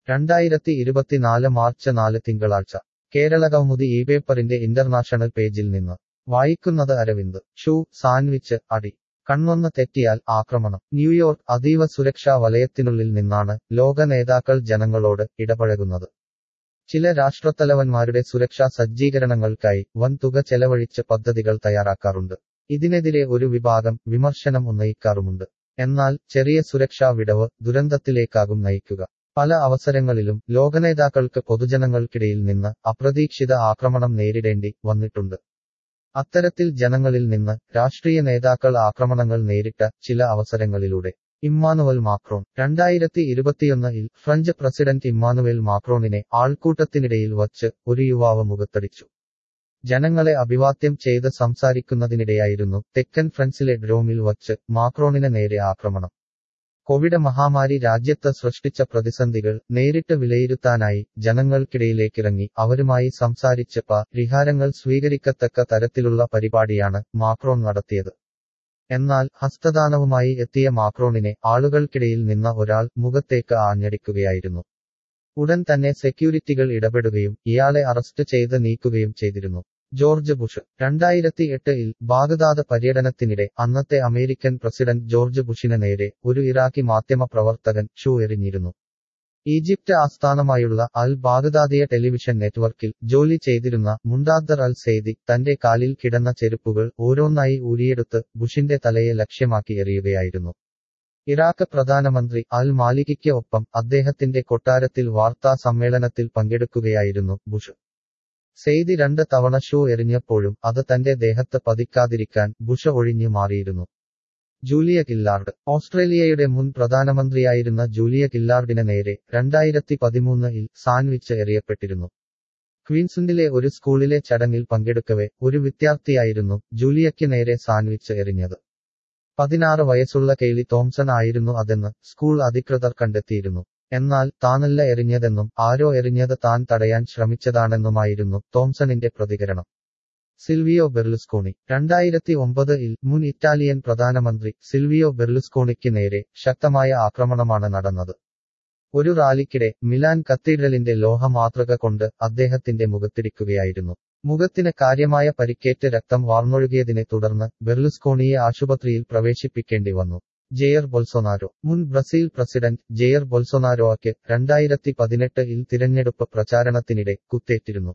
രണ്ടായിരത്തി ഇരുപത്തിനാല് മാർച്ച് നാല് തിങ്കളാഴ്ച കേരള കൗമുദി ഈ പേപ്പറിന്റെ ഇന്റർനാഷണൽ പേജിൽ നിന്ന് വായിക്കുന്നത് അരവിന്ദ് ഷൂ സാൻഡ്വിച്ച് അടി കണ്ണൊന്ന് തെറ്റിയാൽ ആക്രമണം ന്യൂയോർക്ക് അതീവ സുരക്ഷാ വലയത്തിനുള്ളിൽ നിന്നാണ് ലോക നേതാക്കൾ ജനങ്ങളോട് ഇടപഴകുന്നത് ചില രാഷ്ട്രത്തലവന്മാരുടെ സുരക്ഷാ സജ്ജീകരണങ്ങൾക്കായി വൻ തുക ചെലവഴിച്ച് പദ്ധതികൾ തയ്യാറാക്കാറുണ്ട് ഇതിനെതിരെ ഒരു വിഭാഗം വിമർശനം ഉന്നയിക്കാറുമുണ്ട് എന്നാൽ ചെറിയ സുരക്ഷാ വിടവ് ദുരന്തത്തിലേക്കാകും നയിക്കുക പല അവസരങ്ങളിലും ലോകനേതാക്കൾക്ക് പൊതുജനങ്ങൾക്കിടയിൽ നിന്ന് അപ്രതീക്ഷിത ആക്രമണം നേരിടേണ്ടി വന്നിട്ടുണ്ട് അത്തരത്തിൽ ജനങ്ങളിൽ നിന്ന് രാഷ്ട്രീയ നേതാക്കൾ ആക്രമണങ്ങൾ നേരിട്ട ചില അവസരങ്ങളിലൂടെ ഇമ്മാനുവൽ മാക്രോൺ രണ്ടായിരത്തി ഇരുപത്തിയൊന്നിൽ ഫ്രഞ്ച് പ്രസിഡന്റ് ഇമ്മാനുവൽ മാക്രോണിനെ ആൾക്കൂട്ടത്തിനിടയിൽ വച്ച് ഒരു യുവാവ് മുഖത്തടിച്ചു ജനങ്ങളെ അഭിവാദ്യം ചെയ്ത് സംസാരിക്കുന്നതിനിടെയായിരുന്നു തെക്കൻ ഫ്രൻസിലെ ഡ്രോമിൽ വച്ച് മാക്രോണിന് നേരെ ആക്രമണം കോവിഡ് മഹാമാരി രാജ്യത്ത് സൃഷ്ടിച്ച പ്രതിസന്ധികൾ നേരിട്ട് വിലയിരുത്താനായി ജനങ്ങൾക്കിടയിലേക്കിറങ്ങി അവരുമായി സംസാരിച്ച് പരിഹാരങ്ങൾ സ്വീകരിക്കത്തക്ക തരത്തിലുള്ള പരിപാടിയാണ് മാക്രോൺ നടത്തിയത് എന്നാൽ ഹസ്തദാനവുമായി എത്തിയ മാക്രോണിനെ ആളുകൾക്കിടയിൽ നിന്ന ഒരാൾ മുഖത്തേക്ക് ആഞ്ഞടിക്കുകയായിരുന്നു ഉടൻ തന്നെ സെക്യൂരിറ്റികൾ ഇടപെടുകയും ഇയാളെ അറസ്റ്റ് ചെയ്ത് നീക്കുകയും ചെയ്തിരുന്നു ജോർജ് ബുഷ് രണ്ടായിരത്തി എട്ടിൽ ബാഗ്ദാദ് പര്യടനത്തിനിടെ അന്നത്തെ അമേരിക്കൻ പ്രസിഡന്റ് ജോർജ് ബുഷിന് നേരെ ഒരു ഇറാഖി മാധ്യമ പ്രവർത്തകൻ ഷൂ എറിഞ്ഞിരുന്നു ഈജിപ്ത് ആസ്ഥാനമായുള്ള അൽ ബാഗ്ദാദിയ ടെലിവിഷൻ നെറ്റ്വർക്കിൽ ജോലി ചെയ്തിരുന്ന മുണ്ടാദ്ദർ അൽ സെയ്ദി തന്റെ കാലിൽ കിടന്ന ചെരുപ്പുകൾ ഓരോന്നായി ഊരിയെടുത്ത് ബുഷിന്റെ തലയെ ലക്ഷ്യമാക്കി എറിയുകയായിരുന്നു ഇറാഖ് പ്രധാനമന്ത്രി അൽ മാലികിക്ക് ഒപ്പം അദ്ദേഹത്തിന്റെ കൊട്ടാരത്തിൽ വാർത്താ സമ്മേളനത്തിൽ പങ്കെടുക്കുകയായിരുന്നു ബുഷ് സെയ്തി രണ്ട് തവണ ഷൂ എറിഞ്ഞപ്പോഴും അത് തന്റെ ദേഹത്ത് പതിക്കാതിരിക്കാൻ ബുഷ് ഒഴിഞ്ഞു മാറിയിരുന്നു ജൂലിയ ഗില്ലാർഡ് ഓസ്ട്രേലിയയുടെ മുൻ പ്രധാനമന്ത്രിയായിരുന്ന ജൂലിയ ഗില്ലാർഡിന് നേരെ രണ്ടായിരത്തി പതിമൂന്നിൽ സാൻഡ്വിച്ച് എറിയപ്പെട്ടിരുന്നു ക്വീൻസ്ലൻഡിലെ ഒരു സ്കൂളിലെ ചടങ്ങിൽ പങ്കെടുക്കവെ ഒരു വിദ്യാർത്ഥിയായിരുന്നു ജൂലിയയ്ക്ക് നേരെ സാൻഡ്വിച്ച് എറിഞ്ഞത് പതിനാറ് വയസ്സുള്ള കെയ്ലി തോംസൺ ആയിരുന്നു അതെന്ന് സ്കൂൾ അധികൃതർ കണ്ടെത്തിയിരുന്നു എന്നാൽ താനല്ല എറിഞ്ഞതെന്നും ആരോ എറിഞ്ഞത് താൻ തടയാൻ ശ്രമിച്ചതാണെന്നുമായിരുന്നു തോംസണിന്റെ പ്രതികരണം സിൽവിയോ ബെർലുസ്കോണി രണ്ടായിരത്തി ഒമ്പതിൽ മുൻ ഇറ്റാലിയൻ പ്രധാനമന്ത്രി സിൽവിയോ ബെർലുസ്കോണിക്ക് നേരെ ശക്തമായ ആക്രമണമാണ് നടന്നത് ഒരു റാലിക്കിടെ മിലാൻ കത്തീഡ്രലിന്റെ ലോഹമാതൃക കൊണ്ട് അദ്ദേഹത്തിന്റെ മുഖത്തിടിക്കുകയായിരുന്നു മുഖത്തിന് കാര്യമായ പരിക്കേറ്റ് രക്തം വാർന്നൊഴുകിയതിനെ തുടർന്ന് ബെർലുസ്കോണിയെ ആശുപത്രിയിൽ പ്രവേശിപ്പിക്കേണ്ടി വന്നു ജെയർ ബൊൽസൊനാരോ മുൻ ബ്രസീൽ പ്രസിഡന്റ് ജെയർ ബൊൽസൊനാരോയ്ക്ക് രണ്ടായിരത്തി പതിനെട്ടിൽ തിരഞ്ഞെടുപ്പ് പ്രചാരണത്തിനിടെ കുത്തേറ്റിരുന്നു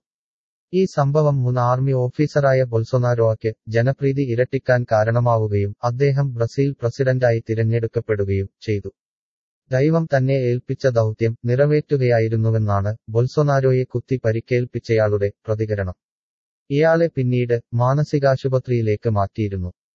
ഈ സംഭവം മുൻ ആർമി ഓഫീസറായ ബൊൽസൊനാരോയ്ക്ക് ജനപ്രീതി ഇരട്ടിക്കാൻ കാരണമാവുകയും അദ്ദേഹം ബ്രസീൽ പ്രസിഡന്റായി തിരഞ്ഞെടുക്കപ്പെടുകയും ചെയ്തു ദൈവം തന്നെ ഏൽപ്പിച്ച ദൗത്യം നിറവേറ്റുകയായിരുന്നുവെന്നാണ് ബൊൽസൊനാരോയെ കുത്തി പരിക്കേൽപ്പിച്ചയാളുടെ പ്രതികരണം ഇയാളെ പിന്നീട് മാനസികാശുപത്രിയിലേക്ക് മാറ്റിയിരുന്നു